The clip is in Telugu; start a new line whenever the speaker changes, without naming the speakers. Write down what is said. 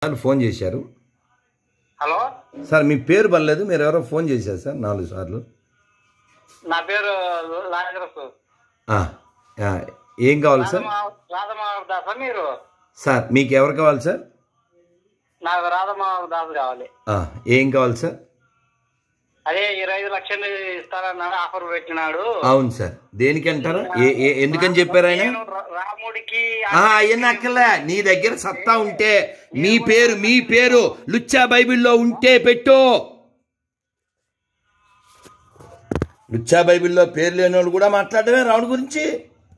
సార్ ఫోన్ చేశారు
హలో
సార్ మీ పేరు పర్లేదు మీరు ఎవరో ఫోన్ చేశారు సార్ నాలుగు సార్లు
నా పేరు లాజరస్
ఆ, ఆ, ఏం కావాలి సార్
రాధమావ దాస మీరు
సార్ మీకు ఎవరు కావాలి సార్
నాకు రాధమావ దాస్ కావాలి
ఆ, ఏం కావాలి సార్
అదే ఇరవై ఐదు లక్షలు ఇస్తారన్నాడు ఆఫర్ పెట్టినాడు
అవును సార్ దేనికి అంటారా ఏ ఏ ఎందుకని చెప్పారు ఆయన
నేను రా- రాముడికి
అవన్నీ అక్కర్లే నీ దగ్గర సత్తా ఉంటే మీ పేరు మీ పేరు లుచ్చా బైబిల్లో ఉంటే పెట్టు లుచ్చా బైబిల్లో పేరు లేని వాళ్ళు కూడా మాట్లాడమే రావుడి గురించి